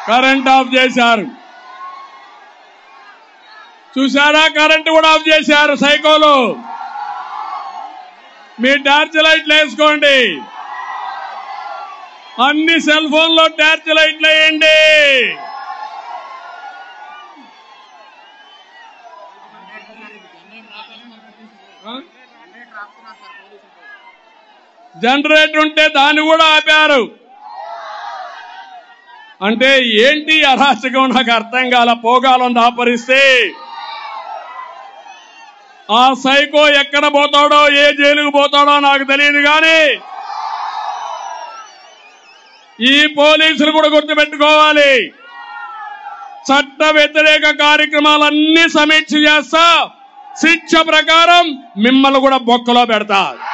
current of చేశారు చూసారా current కూడా ఆఫ్ చేశారు సైకోలు మీ టార్చ్ లైట్లు వేసుకోండి అన్ని సెల్ ఫోన్ లో టార్చ్ లైట్లు వేయండి జనరేటర్ ఉంటే దాన్ని కూడా ఆపారు అంటే ఏంటి అరాచకం నాకు అర్థం కాల పోగాలం దాపరిస్తే ఆ సైకో ఎక్కడ పోతాడో ఏ జైలుకు పోతాడో నాకు తెలియదు కానీ ఈ పోలీసులు కూడా గుర్తుపెట్టుకోవాలి చట్ట వ్యతిరేక కార్యక్రమాలన్నీ సమీక్ష చేస్తా శిక్ష ప్రకారం మిమ్మల్ని కూడా బొక్కలో పెడతా